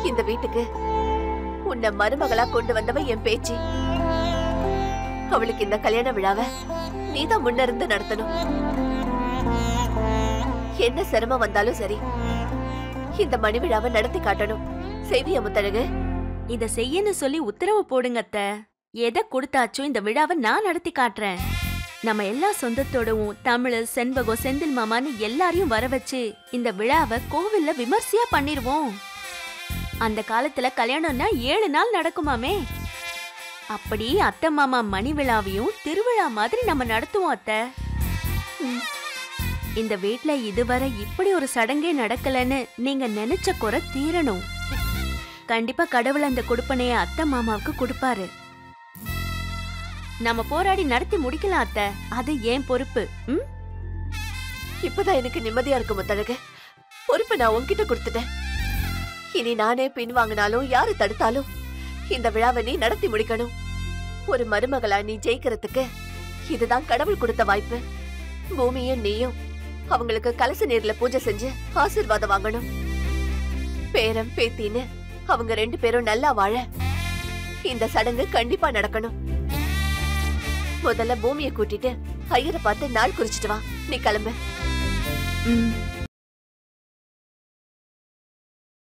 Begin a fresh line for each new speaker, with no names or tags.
இந்த வீட்டுக்கு உன்னை மருமகளா கொண்டு வந்தவ என் பேச்சு அவளுக்கு இந்த கல்யாண விழாவை நீதான் முன்ன இருந்து நடத்தணும் என்ன சிரமம் வந்தாலும் சரி இந்த மணி விழாவை நடத்தி காட்டணும் செய்விய முத்தழகு
இத செய்யன்னு சொல்லி உத்தரவு போடுங்க அத்த எதை கொடுத்தாச்சும் இந்த விழாவை நான் நடத்தி காட்டுறேன் நம்ம எல்லா சொந்தத்தோடவும் தமிழ் செண்பகம் செந்தில் மாமான்னு எல்லாரையும் வர வச்சு இந்த விழாவை கோவில்ல விமர்சையா பண்ணிருவோம் அந்த காலத்துல கல்யாணம்னா ஏழு நாள் நடக்குமாமே அப்படி அத்தை மாமா மணி விழாவையும் திருவிழா மாதிரி நம்ம நடத்துவோம் அத்தை ம். இந்த வீட்ல இதுவரை இப்படி ஒரு சடங்கே நடக்கலன்னு நீங்க நினைச்ச குறை தீரணும் கண்டிப்பா கடவுள் அந்த கொடுப்பனைய அத்தை மாமாவுக்கு கொடுப்பாரு நம்ம போராடி நடத்தி முடிக்கலாம் அத்தை அது ஏன் பொறுப்பு ம்
இப்பதான் எனக்கு நிம்மதியா இருக்கு முத்தழகு பொறுப்பை நான் உன்கிட்ட கொடுத்துட்டேன் இனி நானே பின் வாங்கினாலும் யாரு தடுத்தாலும் இந்த விழாவை நீ நடத்தி முடிக்கணும் ஒரு மருமகளா நீ ஜெயிக்கிறதுக்கு இதுதான் கடவுள் கொடுத்த வாய்ப்பு பூமியும் நீயும் அவங்களுக்கு கலச நீர்ல பூஜை செஞ்சு ஆசீர்வாதம் வாங்கணும் பேரம் பேத்தின்னு அவங்க ரெண்டு பேரும் நல்லா வாழ இந்த சடங்கு கண்டிப்பா நடக்கணும் முதல்ல பூமியை கூட்டிட்டு ஐயரை பார்த்து நாள் குறிச்சிட்டு வா நீ கிளம்பு
ம்